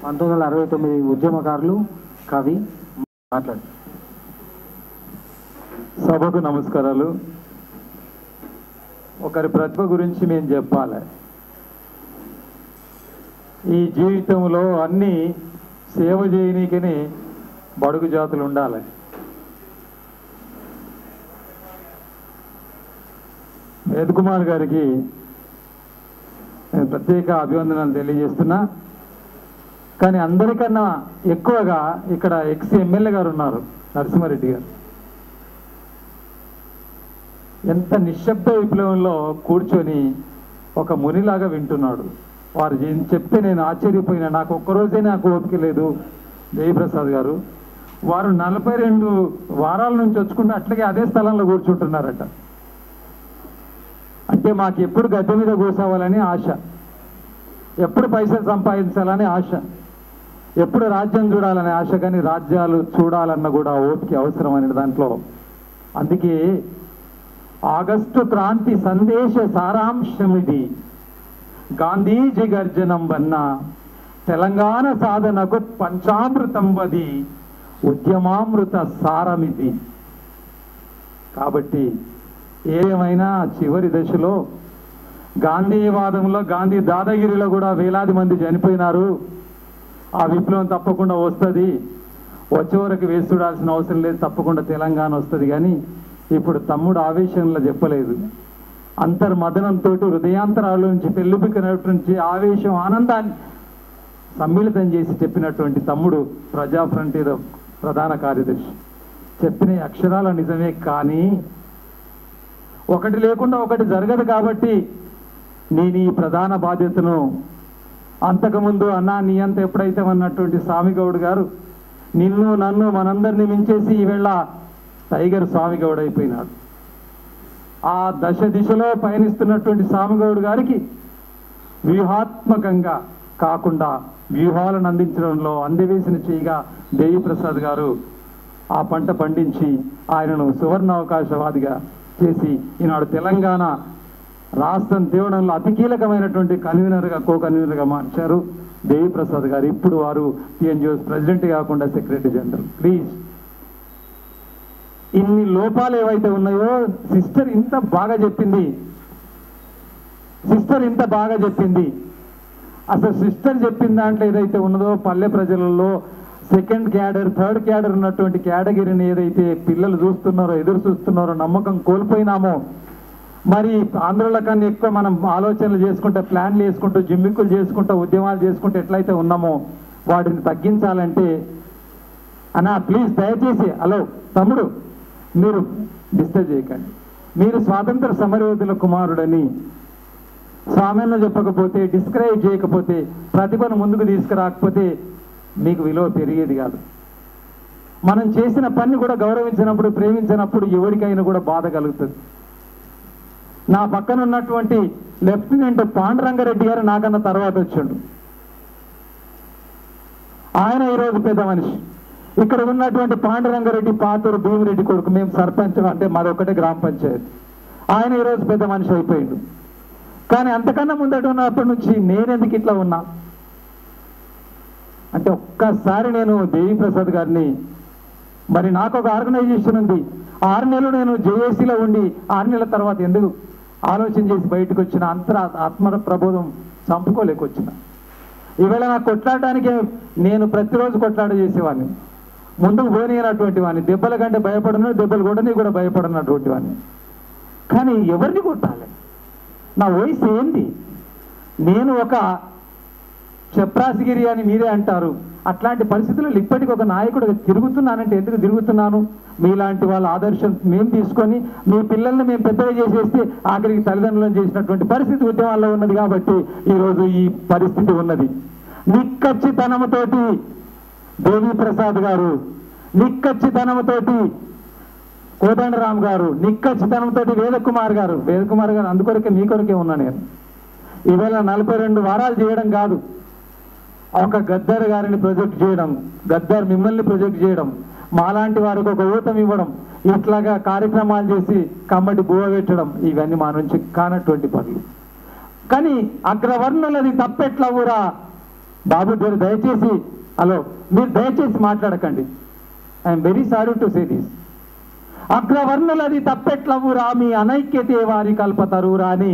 పంతొమ్మిది వందల అరవై తొమ్మిది ఉద్యమకారులు కవి మాట్లాడు సభకు నమస్కారాలు ఒకరి ప్రతిభ గురించి మేము చెప్పాలి ఈ జీవితంలో అన్ని సేవ చేయనీకని బడుగు జాతులు ఉండాలి వేదకుమార్ గారికి నేను ప్రత్యేక అభివందనాలు తెలియజేస్తున్నా కానీ అందరికన్నా ఎక్కువగా ఇక్కడ ఎక్స్ ఎమ్మెల్యే గారు ఉన్నారు నరసింహారెడ్డి గారు ఎంత నిశ్శబ్ద విప్లవంలో కూర్చొని ఒక మునిలాగా వింటున్నాడు వారు ఏం చెప్తే నేను ఆశ్చర్యపోయినా నాకు ఒక్కరోజే నాకు ఓపిక లేదు జయప్రసాద్ గారు వారు నలభై రెండు వారాల నుంచి వచ్చుకుంటే అట్లాగే అదే స్థలంలో కూర్చుంటున్నారట అంటే మాకు ఎప్పుడు గద్దె మీద కూర్చోవాలని ఆశ ఎప్పుడు పైసలు సంపాదించాలని ఆశ ఎప్పుడు రాజ్యం చూడాలనే ఆశ కానీ రాజ్యాలు చూడాలన్న కూడా ఓపిక అవసరం అనే దాంట్లో అందుకే ఆగస్టు క్రాంతి సందేశ సారాంశం ఇది గాంధీజీ గర్జనం వన్న తెలంగాణ సాధనకు పంచామృతం వది ఉద్యమామృత సారమిది కాబట్టి ఏమైనా చివరి దశలో గాంధీవాదంలో గాంధీ దాదాగిరిలో కూడా వేలాది మంది చనిపోయినారు ఆ విప్లవం తప్పకుండా వస్తుంది వచ్చే వరకు వేసి చూడాల్సిన అవసరం లేదు తప్పకుండా తెలంగాణ వస్తుంది కానీ ఇప్పుడు తమ్ముడు ఆవేశంలో చెప్పలేదు అంతర్మదనంతో హృదయాంతరాల నుంచి పెళ్ళిపికినటువంటి ఆవేశం ఆనందాన్ని సమ్మిళితం చేసి చెప్పినటువంటి తమ్ముడు ప్రజా ఫ్రంటీర్ ప్రధాన కార్యదర్శి చెప్పిన ఈ అక్షరాల నిజమే కానీ ఒకటి లేకుండా ఒకటి జరగదు కాబట్టి నేను ఈ ప్రధాన బాధ్యతను అంతకుముందు అన్నా నీ అంత ఎప్పుడైతే అన్నటువంటి స్వామిగౌడ్ గారు నిన్ను నన్ను మనందరినీ మించేసి ఈవేళ టైగర్ స్వామిగౌడ్ అయిపోయినాడు ఆ దశ దిశలో పయనిస్తున్నటువంటి స్వామిగౌడ్ గారికి వ్యూహాత్మకంగా కాకుండా వ్యూహాలను అందించడంలో అందవేసిన చేయిగా దేవిప్రసాద్ గారు ఆ పంట పండించి ఆయనను సువర్ణ అవకాశవాదిగా చేసి ఈనాడు తెలంగాణ రాష్ట్రం తేవడంలో అతి కీలకమైనటువంటి కన్వీనర్గా కో కన్వీనర్గా మార్చారు దేవిప్రసాద్ గారు ఇప్పుడు వారు టిఎన్జిఓస్ ప్రెసిడెంట్ కాకుండా సెక్రటరీ జనరల్ ప్లీజ్ ఇన్ని లోపాలు ఏవైతే ఉన్నాయో సిస్టర్ ఇంత బాగా చెప్పింది సిస్టర్ ఇంత బాగా చెప్పింది అసలు సిస్టర్ చెప్పిన దాంట్లో ఏదైతే ఉన్నదో పల్లె ప్రజలలో సెకండ్ క్యాడర్ థర్డ్ క్యాడర్ ఉన్నటువంటి కేటగిరీని ఏదైతే పిల్లలు చూస్తున్నారో ఎదురు చూస్తున్నారో నమ్మకం కోల్పోయినామో మరి ఆంధ్రుల కన్నా ఎక్కువ మనం ఆలోచనలు చేసుకుంటే ప్లాన్లు వేసుకుంటూ జిమ్మిక్కులు చేసుకుంటూ ఉద్యమాలు చేసుకుంటూ ఎట్లయితే ఉన్నామో వాటిని తగ్గించాలంటే అన్నా ప్లీజ్ దయచేసి హలో తమ్ముడు మీరు డిస్టర్బ్ చేయకండి మీరు స్వాతంత్ర సమరయోధుల కుమారుడని స్వామిని చెప్పకపోతే డిస్క్రైబ్ చేయకపోతే ప్రతిభను ముందుకు తీసుకురాకపోతే మీకు విలువ పెరిగేది కాదు మనం చేసిన పని కూడా గౌరవించినప్పుడు ప్రేమించినప్పుడు ఎవరికైనా కూడా బాధ కలుగుతుంది నా పక్కన ఉన్నటువంటి లెఫ్టినెంట్ పాండురంగారెడ్డి గారు నాకన్నా తర్వాత వచ్చిండు ఆయన ఈరోజు పెద్ద మనిషి ఇక్కడ ఉన్నటువంటి పాండురంగారెడ్డి పాతూరు భీమిరెడ్డి కొడుకు మేము సర్పంచ్ అంటే మరొకటి గ్రామ పంచాయతీ ఆయన ఈరోజు పెద్ద మనిషి అయిపోయిండు కానీ అంతకన్నా ముందట ఉన్నప్పటి నుంచి నేనెందుకు ఇట్లా ఉన్నా అంటే ఒక్కసారి నేను దేవి ప్రసాద్ గారిని మరి నాకు ఒక ఆర్గనైజేషన్ ఉంది ఆరు నెలలు నేను జేఏసీలో ఉండి ఆరు నెలల తర్వాత ఎందుకు ఆలోచన చేసి బయటకు వచ్చిన అంతర ఆత్మ ప్రబోధం చంపుకోలేకొచ్చిన ఈవేళ నాకు కొట్లాడడానికి నేను ప్రతిరోజు కొట్లాడ చేసేవాడిని ముందుకు పోనీయనటువంటి వాడిని దెబ్బల కంటే భయపడను దెబ్బలు కొట్టని కూడా భయపడనటువంటి వాడిని కానీ ఎవరిని కొట్టాలి నా వయసు ఏంది నేను ఒక చెప్రాసిగిరి అని మీరే అంటారు అట్లాంటి పరిస్థితుల్లో ఇప్పటికి ఒక నాయకుడు తిరుగుతున్నానంటే ఎందుకు తిరుగుతున్నాను మీలాంటి వాళ్ళ ఆదర్శం మేము తీసుకొని మీ పిల్లల్ని మేము పెద్దగా చేసేస్తే ఆఖరికి తల్లిదండ్రులను చేసినటువంటి పరిస్థితి ఉద్యమాల్లో ఉన్నది కాబట్టి ఈరోజు ఈ పరిస్థితి ఉన్నది నిక్కచ్చితనముతోటి దేవి ప్రసాద్ గారు నిక్కచ్చితనముతోటి కోదండరామ్ గారు నిక్కచ్చితనంతో వేదకుమార్ గారు వేదకుమార్ గారు అందుకొరకే మీ కొరకే ఉన్నా నేను ఈవేళ నలభై రెండు వారాలు చేయడం కాదు ఒక గద్దర్ గారిని ప్రొజెక్ట్ చేయడం గద్దర్ మిమ్మల్ని ప్రొజెక్ట్ చేయడం మాలాంటి వారికి ఒక ఊతం ఇవ్వడం ఇట్లాగా కార్యక్రమాలు చేసి కమ్మటి బువ పెట్టడం ఇవన్నీ మా నుంచి కానటువంటి పనులు కానీ అగ్రవర్ణులది తప్పెట్లా ఊరా బాబు గారు దయచేసి హలో మీరు దయచేసి మాట్లాడకండి I'm very sorry to say this అగ్రవర్ణులది తప్పెట్లవురా మీ అనైక్యతే వారి కల్పతరురా అని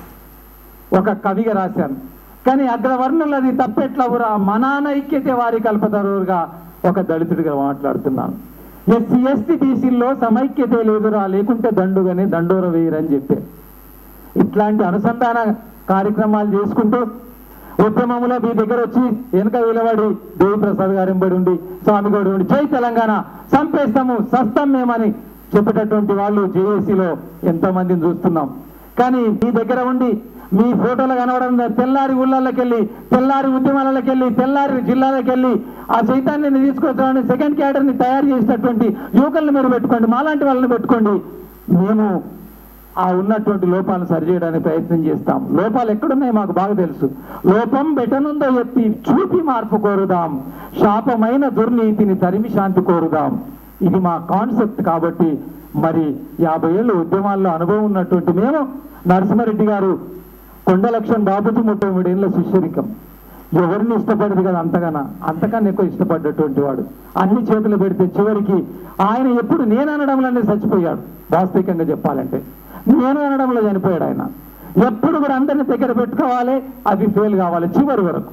ఒక కవిగా రాశాను కానీ అగ్రవర్ణులది తప్పెట్లవురా మన అనైక్యతే వారి కల్పతరువుగా ఒక దళితుడిగా మాట్లాడుతున్నాను ఎస్సీ ఎస్టీ బీసీల్లో సమైక్యతే లేదురా లేకుంటే దండుగానే దండోర వేయరని చెప్పే ఇట్లాంటి అనుసంధాన కార్యక్రమాలు చేసుకుంటూ ఉద్యమంలో మీ దగ్గర వచ్చి వెనక నిలబడి దేవిప్రసాద్ గారు ఎంబడి ఉండి స్వామి గౌడి ఉండి జై తెలంగాణ చంపేస్తాము సస్తాం మేమని చెప్పేటటువంటి వాళ్ళు జేఏసీలో ఎంతో మందిని చూస్తున్నాం కానీ మీ దగ్గర ఉండి మీ ఫోటోలు కనబడడం తెల్లారి ఊళ్ళకి వెళ్ళి తెల్లారి ఉద్యమాలకు వెళ్ళి తెల్లారి జిల్లాలకు వెళ్ళి ఆ చైతన్యాన్ని తీసుకొచ్చామని సెకండ్ క్యాడర్ని తయారు చేసినటువంటి యువకుల్ని మీరు పెట్టుకోండి మాలాంటి వాళ్ళని పెట్టుకోండి మేము ఆ ఉన్నటువంటి లోపాలను సరిచేయడానికి ప్రయత్నం చేస్తాం లోపాలు ఎక్కడున్నాయి మాకు బాగా తెలుసు లోపం బెటనుందో ఎత్తి చూపి మార్పు కోరుదాం శాపమైన దుర్నీతిని తరిమి శాంతి కోరుదాం ఇది మా కాన్సెప్ట్ కాబట్టి మరి యాభై ఏళ్ళు ఉద్యమాల్లో అనుభవం ఉన్నటువంటి మేము నరసింహారెడ్డి గారు కొండ లక్ష్మణ్ బాబుజీ ముప్పై మూడేళ్ళ శిష్యరికం ఎవరిని ఇష్టపడదు కదా అంతగానా అంతకన్నా ఎక్కువ ఇష్టపడ్డటువంటి వాడు అన్ని చేతులు పెడితే చివరికి ఆయన ఎప్పుడు నేను అనడంలోనే చచ్చిపోయాడు వాస్తవికంగా చెప్పాలంటే నేను అనడంలో చనిపోయాడు ఆయన ఎప్పుడు కూడా అందరిని దగ్గర పెట్టుకోవాలి అది ఫెయిల్ కావాలి చివరి వరకు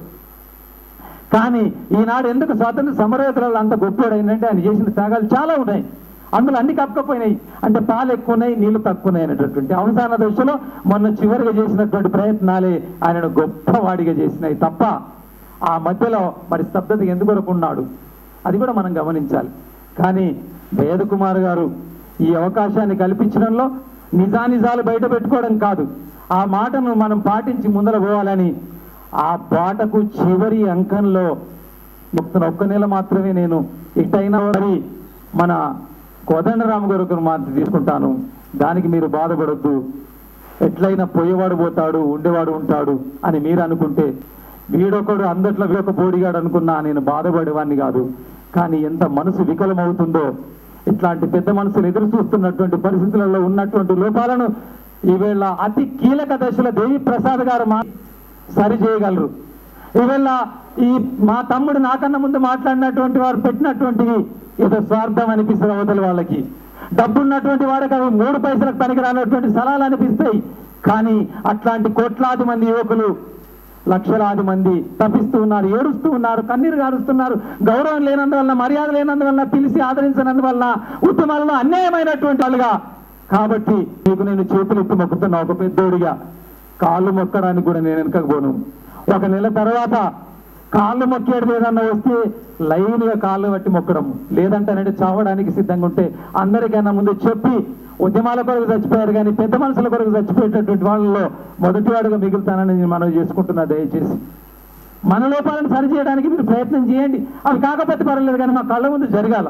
కానీ ఈనాడు ఎందుకు స్వాతంత్ర సమరయోధులలో అంత గొప్పవాడైందంటే ఆయన చేసిన త్యాగాలు చాలా ఉన్నాయి అందులో అన్ని కప్పకపోయినాయి అంటే పాలు ఎక్కువ ఉన్నాయి నీళ్లు తక్కువ ఉన్నాయి అనేటటువంటి అవసాన దశలో మొన్న చివరిగా చేసినటువంటి ప్రయత్నాలే ఆయనను గొప్పవాడిగా చేసినాయి తప్ప ఆ మధ్యలో మరి స్తబ్దత ఎందుకు ఉన్నాడు అది కూడా మనం గమనించాలి కానీ వేదకుమార్ గారు ఈ అవకాశాన్ని కల్పించడంలో నిజానిజాలు బయట పెట్టుకోవడం కాదు ఆ మాటను మనం పాటించి ముందర పోవాలని ఆ బాటకు చివరి అంకంలో ఒక్క ఒక్క నెల మాత్రమే నేను ఇటైనా మరి మన కోదండరామ గారు మాత్రం తీసుకుంటాను దానికి మీరు బాధపడొద్దు ఎట్లయినా పోయేవాడు పోతాడు ఉండేవాడు ఉంటాడు అని మీరు అనుకుంటే వీడొకడు అందట్లో వీడొక బోడిగాడు అనుకున్నా నేను బాధపడేవాడిని కాదు కానీ ఎంత మనసు వికలమవుతుందో ఇట్లాంటి పెద్ద మనసులు ఎదురు చూస్తున్నటువంటి పరిస్థితులలో ఉన్నటువంటి లోపాలను ఈవేళ అతి కీలక దశలో దేవి ప్రసాద్ గారు మా సరి చేయగలరు ఈవేళ ఈ మా తమ్ముడు నాకన్నా ముందు మాట్లాడినటువంటి వారు పెట్టినటువంటివి ఏదో స్వార్థం అనిపిస్తుంది అవతల వాళ్ళకి డబ్బున్నటువంటి వాడికి అవి మూడు పైసలకు పనికిరానటువంటి స్థలాలు అనిపిస్తాయి కానీ అట్లాంటి కోట్లాది మంది యువకులు లక్షలాది మంది తప్పిస్తూ ఉన్నారు ఏడుస్తూ ఉన్నారు కన్నీరు గారుస్తున్నారు గౌరవం లేనందువల్ల మర్యాద లేనందువల్ల పిలిచి ఆదరించినందువల్ల ఉద్యమాలలో అన్యాయమైనటువంటి వాళ్ళుగా కాబట్టి నీకు నేను చేతులు ఎత్తి మొక్కుతున్నా ఒక పెద్దోడిగా కాళ్ళు మొక్కడానికి కూడా నేను వెనకపోను ఒక నెల తర్వాత కాళ్ళు మొక్కేడు ఏదన్నా వస్తే లైన్గా కాళ్ళు బట్టి మొక్కడం లేదంటే చావడానికి సిద్ధంగా ఉంటే అందరికైనా ముందు చెప్పి ఉద్యమాల కొరకు చచ్చిపోయారు కానీ పెద్ద మనుషుల కొరకు చచ్చిపోయేటటువంటి వాళ్ళలో మొదటివాడుగా మిగులుతానని నేను మనవి చేసుకుంటున్నా దయచేసి మన లోపాలను సరిచేయడానికి మీరు ప్రయత్నం చేయండి అవి కాకపోతే పర్వాలేదు కానీ మా కళ్ళ ముందు జరగాల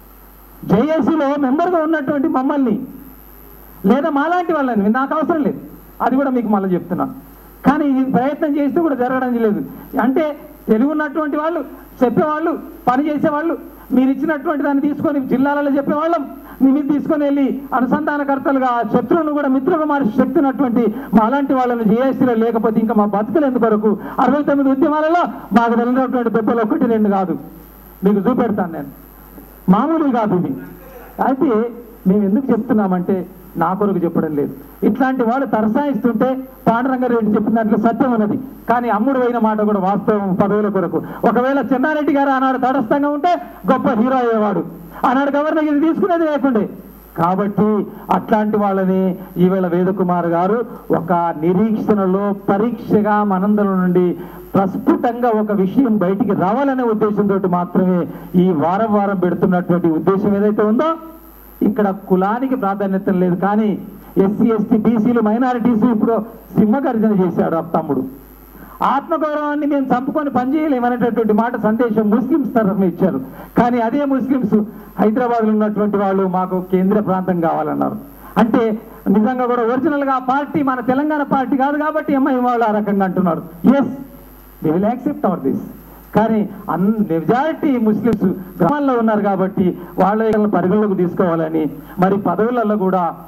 జేఏసీలో మెంబర్గా ఉన్నటువంటి మమ్మల్ని లేదా మాలాంటి వాళ్ళని నాకు అవసరం లేదు అది కూడా మీకు మళ్ళీ చెప్తున్నాను కానీ ఇది ప్రయత్నం చేస్తే కూడా జరగడం లేదు అంటే తెలివి ఉన్నటువంటి వాళ్ళు చెప్పేవాళ్ళు పని చేసేవాళ్ళు మీరు ఇచ్చినటువంటి దాన్ని తీసుకొని జిల్లాలలో చెప్పేవాళ్ళం మీ మీద తీసుకొని వెళ్ళి అనుసంధానకర్తలుగా ఆ శత్రువును కూడా మిత్రులుగా మార్చి శక్తినటువంటి మా అలాంటి వాళ్ళని జేఏసీలో లేకపోతే ఇంకా మా బతుకులు ఎందుకొరకు అరవై తొమ్మిది ఉద్యమాలలో మాకు తెలిసినటువంటి దెబ్బలు ఒకటి రెండు కాదు మీకు చూపెడతాను నేను మామూలు కాదు ఇది అయితే మేము ఎందుకు చెప్తున్నామంటే నా కొరకు చెప్పడం లేదు ఇట్లాంటి వాడు తరసాయిస్తుంటే పాండురంగారెడ్డి చెప్పిన దాంట్లో సత్యం ఉన్నది కానీ అమ్ముడు అయిన మాట కూడా వాస్తవం పదవుల కొరకు ఒకవేళ చెన్నారెడ్డి గారు ఆనాడు తటస్థంగా ఉంటే గొప్ప హీరో అయ్యేవాడు ఆనాడు గవర్నర్ ఇది తీసుకునేది లేకుండే కాబట్టి అట్లాంటి వాళ్ళని ఈవేళ వేదకుమార్ గారు ఒక నిరీక్షణలో పరీక్షగా మనందరం నుండి ప్రస్ఫుటంగా ఒక విషయం బయటికి రావాలనే ఉద్దేశంతో మాత్రమే ఈ వారం వారం పెడుతున్నటువంటి ఉద్దేశం ఏదైతే ఉందో ఇక్కడ కులానికి ప్రాధాన్యత లేదు కానీ ఎస్సీ ఎస్టీ బీసీలు మైనారిటీస్ ఇప్పుడు సింహగర్జన చేశాడు ఆ తమ్ముడు ఆత్మగౌరవాన్ని మేము చంపుకొని పనిచేయలేమనేటటువంటి మాట సందేశం ముస్లింస్ తరఫున ఇచ్చారు కానీ అదే ముస్లింస్ హైదరాబాద్లో ఉన్నటువంటి వాళ్ళు మాకు కేంద్ర ప్రాంతం కావాలన్నారు అంటే నిజంగా కూడా ఒరిజినల్ గా పార్టీ మన తెలంగాణ పార్టీ కాదు కాబట్టి ఎంఐ వాళ్ళు ఆ రకంగా అంటున్నారు yes they will accept our this కానీ అన్ మెజారిటీ ముస్లిమ్స్ గ్రామాల్లో ఉన్నారు కాబట్టి వాళ్ళ పరిగణలోకి తీసుకోవాలని మరి పదవులలో కూడా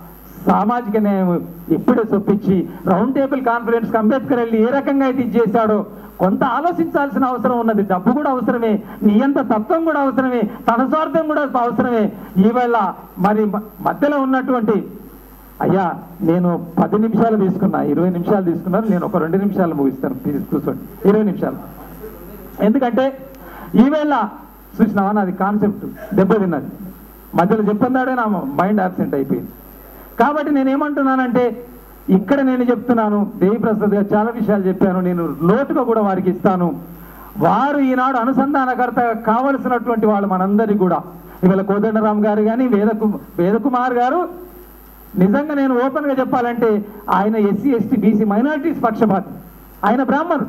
సామాజిక న్యాయం ఇప్పుడే చొప్పించి రౌండ్ టేబుల్ కాన్ఫరెన్స్ అంబేద్కర్ వెళ్ళి ఏ రకంగా అయితే ఇది చేశాడో కొంత ఆలోచించాల్సిన అవసరం ఉన్నది డబ్బు కూడా అవసరమే నియంత తత్వం కూడా అవసరమే తన స్వార్థం కూడా అవసరమే ఈవేళ మరి మ- మధ్యలో ఉన్నటువంటి అయ్యా నేను పది నిమిషాలు తీసుకున్నా ఇరవై నిమిషాలు తీసుకున్నాను నేను ఒక రెండు నిమిషాలు ముగిస్తాను ప్లీజ్ కూర్చోండి ఇరవై నిమిషాలు ఎందుకంటే ఈవేళ చూసినావా నాది కాన్సెప్ట్ దెబ్బతిన్నది మధ్యలో చెప్పందాడే నా మైండ్ ఆబ్సెంట్ అయిపోయింది కాబట్టి నేను ఏమంటున్నానంటే ఇక్కడ నేను చెప్తున్నాను దేవి ప్రసాద్ గారు చాలా విషయాలు చెప్పాను నేను లోటుగా కూడా వారికి ఇస్తాను వారు ఈనాడు అనుసంధానకర్త కావలసినటువంటి వాళ్ళు మనందరికీ కూడా ఇవాళ కోదండరామ్ గారు కానీ వేదకు వేదకుమార్ గారు నిజంగా నేను ఓపెన్గా చెప్పాలంటే ఆయన ఎస్సీ ఎస్టీ బీసీ మైనారిటీస్ పక్షపాతి ఆయన బ్రాహ్మణుడు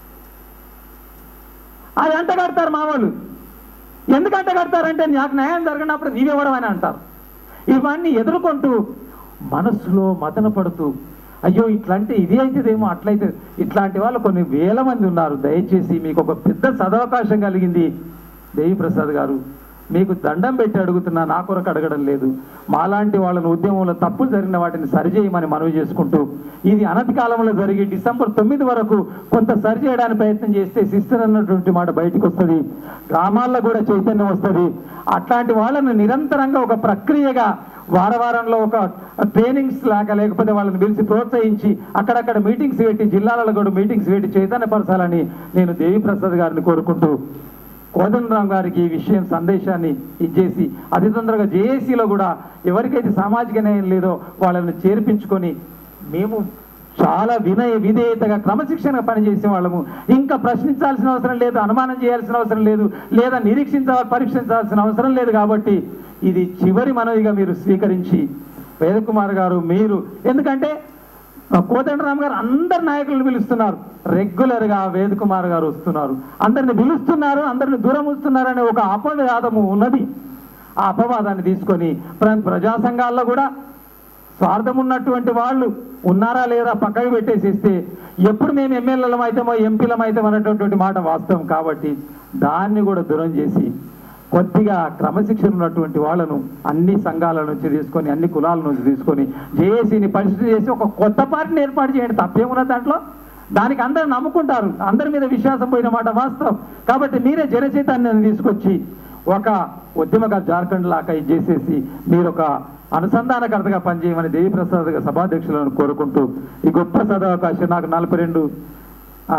అది అంట కడతారు మా వాళ్ళు ఎందుకు అంట కడతారంటే నాకు న్యాయం జరగనప్పుడు నీవెవడం అని అంటారు ఇవన్నీ ఎదుర్కొంటూ మనస్సులో మదన పడుతూ అయ్యో ఇట్లాంటి ఇది అయితేదేమో అట్లయితే ఇట్లాంటి వాళ్ళు కొన్ని వేల మంది ఉన్నారు దయచేసి మీకు ఒక పెద్ద సదవకాశం కలిగింది దేవి ప్రసాద్ గారు మీకు దండం పెట్టి అడుగుతున్నా నా కొరకు అడగడం లేదు మాలాంటి వాళ్ళని ఉద్యమంలో తప్పులు జరిగిన వాటిని సరిచేయమని మనవి చేసుకుంటూ ఇది అనతి కాలంలో జరిగి డిసెంబర్ తొమ్మిది వరకు కొంత సరి చేయడానికి ప్రయత్నం చేస్తే సిస్టర్ అన్నటువంటి మాట బయటకు వస్తుంది గ్రామాల్లో కూడా చైతన్యం వస్తుంది అట్లాంటి వాళ్ళని నిరంతరంగా ఒక ప్రక్రియగా వార వారంలో ఒక ట్రైనింగ్స్ లాగా లేకపోతే వాళ్ళని పిలిచి ప్రోత్సహించి అక్కడక్కడ మీటింగ్స్ పెట్టి జిల్లాలలో కూడా మీటింగ్స్ పెట్టి చైతన్యపరచాలని నేను దేవి ప్రసాద్ గారిని కోరుకుంటూ కోదండరామ్ గారికి ఈ విషయం సందేశాన్ని ఇచ్చేసి అతి తొందరగా జేఏసీలో కూడా ఎవరికైతే సామాజిక న్యాయం లేదో వాళ్ళని చేర్పించుకొని మేము చాలా వినయ విధేయతగా క్రమశిక్షణగా పనిచేసే వాళ్ళము ఇంకా ప్రశ్నించాల్సిన అవసరం లేదు అనుమానం చేయాల్సిన అవసరం లేదు లేదా నిరీక్షించ పరీక్షించాల్సిన అవసరం లేదు కాబట్టి ఇది చివరి మనవిగా మీరు స్వీకరించి వేదకుమార్ గారు మీరు ఎందుకంటే కోదండరామ్ గారు అందరు నాయకులను పిలుస్తున్నారు రెగ్యులర్ గా వేదకుమార్ గారు వస్తున్నారు అందరిని పిలుస్తున్నారు అందరిని దూరం వస్తున్నారు అనే ఒక అపవాదము ఉన్నది ఆ అపవాదాన్ని తీసుకొని ప్ర- ప్రజా సంఘాల్లో కూడా స్వార్థం ఉన్నటువంటి వాళ్ళు ఉన్నారా లేదా పక్కకు పెట్టేసేస్తే ఎప్పుడు మేము ఎమ్మెల్యేలం అయితామో ఎంపీలం అయితాం అనేటటువంటి మాట వాస్తవం కాబట్టి దాన్ని కూడా దూరం చేసి కొద్దిగా క్రమశిక్షణ ఉన్నటువంటి వాళ్ళను అన్ని సంఘాల నుంచి తీసుకొని అన్ని కులాల నుంచి తీసుకొని జేఏసీని పరిస్థితి చేసి ఒక కొత్త పార్టీని ఏర్పాటు చేయండి తప్పేమున్నది దాంట్లో దానికి అందరు నమ్ముకుంటారు అందరి మీద విశ్వాసం పోయిన మాట వాస్తవం కాబట్టి మీరే జనచైతన్యాన్ని తీసుకొచ్చి ఒక ఉద్యమగా జార్ఖండ్ లాగా ఇది చేసేసి మీరు ఒక అనుసంధానకర్తగా పనిచేయమని దేవిప్రసాద్ గారి సభాధ్యక్షులను కోరుకుంటూ ఈ గొప్ప సదవకాశం నాకు నలభై రెండు ఆ,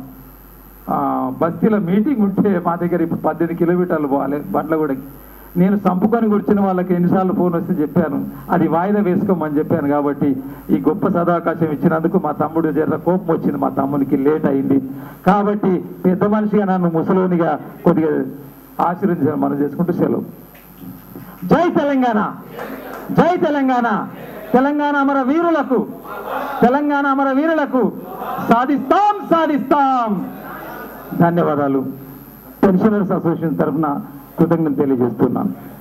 ఆ, బస్తీల మీటింగ్ ఉంటే మా దగ్గర ఇప్పుడు పద్దెనిమిది కిలోమీటర్లు పోవాలి బండ్లగూడకి నేను సంపుకొని కూర్చున్న వాళ్ళకి ఎన్నిసార్లు ఫోన్ వస్తే చెప్పాను అది వాయిదా వేసుకోమని చెప్పాను కాబట్టి ఈ గొప్ప సదావకాశం ఇచ్చినందుకు మా తమ్ముడు జర కోపం వచ్చింది మా తమ్మునికి లేట్ అయింది కాబట్టి పెద్ద మనిషిగా నన్ను ముసలోనిగా కొద్దిగా ఆశీర్వదించాలని మనం చేసుకుంటూ సెలవు జై తెలంగాణ జై తెలంగాణ తెలంగాణ అమర వీరులకు తెలంగాణ అమర వీరులకు సాధిస్తాం సాధిస్తాం ధన్యవాదాలు పెన్షనర్స్ అసోసియేషన్ తరఫున కృతజ్ఞత తెలియజేస్తున్నాను